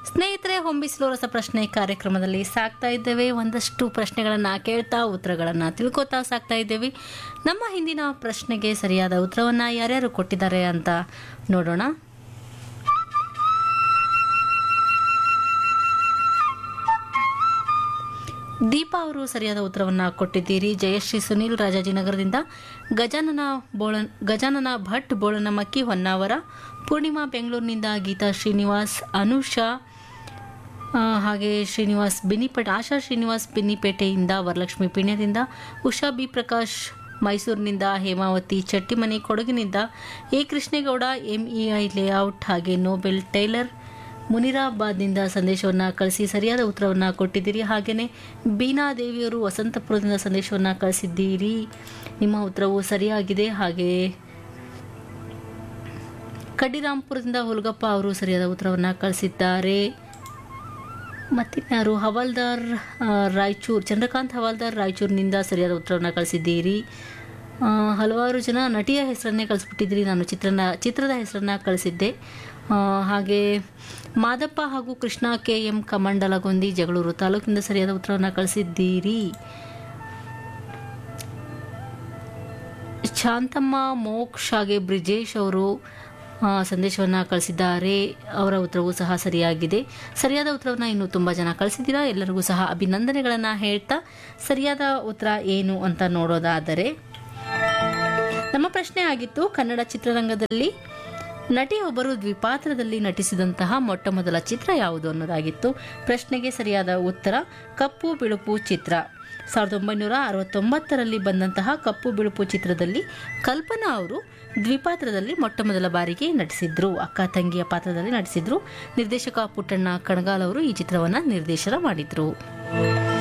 ಸ್ನೇಹಿತರೆ ಹೊಂಬಿಸಿಲು ರಸ ಪ್ರಶ್ನೆ ಕಾರ್ಯಕ್ರಮದಲ್ಲಿ ಸಾಕ್ತಾ ಇದ್ದೇವೆ ಒಂದಷ್ಟು ಪ್ರಶ್ನೆಗಳನ್ನು ಕೇಳ್ತಾ ಉತ್ತರಗಳನ್ನು ತಿಳ್ಕೊತಾ ಸಾಕ್ತಾ ಇದ್ದೇವೆ ನಮ್ಮ ಹಿಂದಿನ ಪ್ರಶ್ನೆಗೆ ಸರಿಯಾದ ಉತ್ತರವನ್ನು ಯಾರ್ಯಾರು ಕೊಟ್ಟಿದ್ದಾರೆ ಅಂತ ನೋಡೋಣ ದೀಪಾ ಅವರು ಸರಿಯಾದ ಉತ್ತರವನ್ನು ಕೊಟ್ಟಿದ್ದೀರಿ ಜಯಶ್ರೀ ಸುನೀಲ್ ರಾಜಾಜಿನಗರದಿಂದ ಗಜಾನನ ಬೋಳ ಗಜಾನನ ಭಟ್ ಬೋಳನಮಕ್ಕಿ ಹೊನ್ನಾವರ ಪೂರ್ಣಿಮಾ ಬೆಂಗಳೂರಿನಿಂದ ಗೀತಾ ಶ್ರೀನಿವಾಸ್ ಅನುಷಾ ಆ, ಹಾಗೆ ಶ್ರೀನಿವಾಸ್ ಬಿನ್ನಿಪೇಟೆ ಆಶಾ ಶ್ರೀನಿವಾಸ್ ಬಿನ್ನಿಪೇಟೆಯಿಂದ ವರಲಕ್ಷ್ಮಿ ಪಿಣ್ಯದಿಂದ ಉಷಾ ಬಿ ಪ್ರಕಾಶ್ ಮೈಸೂರಿನಿಂದ ಹೇಮಾವತಿ ಚಟ್ಟಿಮನೆ ಕೊಡಗಿನಿಂದ ಎ ಕೃಷ್ಣೇಗೌಡ ಎಂಇಐ ಲೇಔಟ್ ಹಾಗೆ ನೋಬೆಲ್ ಟೈಲರ್ ಮುನಿರಾಬಾದ್ನಿಂದ ಸಂದೇಶವನ್ನು ಕಳಿಸಿ ಸರಿಯಾದ ಉತ್ತರವನ್ನು ಕೊಟ್ಟಿದ್ದೀರಿ ಹಾಗೆಯೇ ಬೀನಾ ದೇವಿಯವರು ವಸಂತಪುರದಿಂದ ಸಂದೇಶವನ್ನು ಕಳಿಸಿದ್ದೀರಿ ನಿಮ್ಮ ಉತ್ತರವು ಸರಿಯಾಗಿದೆ ಹಾಗೆ ಕಡ್ಡಿರಾಂಪುರದಿಂದ ಹುಲ್ಗಪ್ಪ ಅವರು ಸರಿಯಾದ ಉತ್ತರವನ್ನು ಕಳಿಸಿದ್ದಾರೆ ಮತ್ತಿನ್ಯಾರು ಹವಾಲ್ದಾರ್ ಆ, ರಾಯಚೂರು ಚಂದ್ರಕಾಂತ್ ಹವಾಲ್ದಾರ್ ರಾಯಚೂರಿನಿಂದ ಸರಿಯಾದ ಉತ್ತರವನ್ನು ಕಳಿಸಿದ್ದೀರಿ ಆ, ಹಲವಾರು ಜನ ನಟಿಯ ಹೆಸರನ್ನೇ ಕಳಿಸ್ಬಿಟ್ಟಿದ್ದೀರಿ ನಾನು ಚಿತ್ರನ ಚಿತ್ರದ ಹೆಸರನ್ನ ಕಳಿಸಿದ್ದೆ ಆ, ಹಾಗೆ ಮಾದಪ್ಪ ಹಾಗೂ ಕೃಷ್ಣ ಕೆ ಎಂ ಕಮಂಡಲಗೊಂದಿ ಜಗಳೂರು ತಾಲೂಕಿನಿಂದ ಸರಿಯಾದ ಉತ್ತರವನ್ನು ಕಳಿಸಿದ್ದೀರಿ ಶಾಂತಮ್ಮ ಮೋಕ್ಷ್ ಹಾಗೆ ಬ್ರಿಜೇಶ್ ಅವರು ಸಂದೇಶವನ್ನು ಕಳಿಸಿದ್ದಾರೆ ಅವರ ಉತ್ತರವೂ ಸಹ ಸರಿಯಾಗಿದೆ ಸರಿಯಾದ ಉತ್ತರವನ್ನು ಇನ್ನು ತುಂಬ ಜನ ಕಳಿಸಿದ್ದೀರಾ ಎಲ್ಲರಿಗೂ ಸಹ ಅಭಿನಂದನೆಗಳನ್ನು ಹೇಳ್ತಾ ಸರಿಯಾದ ಉತ್ತರ ಏನು ಅಂತ ನೋಡೋದಾದರೆ ನಮ್ಮ ಪ್ರಶ್ನೆ ಆಗಿತ್ತು ಕನ್ನಡ ಚಿತ್ರರಂಗದಲ್ಲಿ ನಟಿಯೊಬ್ಬರು ದ್ವಿಪಾತ್ರದಲ್ಲಿ ನಟಿಸಿದಂತಹ ಮೊಟ್ಟ ಮೊದಲ ಚಿತ್ರ ಯಾವುದು ಅನ್ನೋದಾಗಿತ್ತು ಪ್ರಶ್ನೆಗೆ ಸರಿಯಾದ ಉತ್ತರ ಕಪ್ಪು ಬಿಳುಪು ಚಿತ್ರ ಸಾವಿರದ ಒಂಬೈನೂರ ಅರವತ್ತೊಂಬತ್ತರಲ್ಲಿ ಬಂದಂತಹ ಕಪ್ಪು ಬಿಳುಪು ಚಿತ್ರದಲ್ಲಿ ಕಲ್ಪನಾ ಅವರು ದ್ವಿಪಾತ್ರದಲ್ಲಿ ಮೊಟ್ಟ ಮೊದಲ ಬಾರಿಗೆ ನಟಿಸಿದ್ರು ಅಕ್ಕ ತಂಗಿಯ ಪಾತ್ರದಲ್ಲಿ ನಟಿಸಿದ್ರು ನಿರ್ದೇಶಕ ಪುಟ್ಟಣ್ಣ ಕಣಗಾಲ್ ಅವರು ಈ ಚಿತ್ರವನ್ನು ನಿರ್ದೇಶನ ಮಾಡಿದ್ರು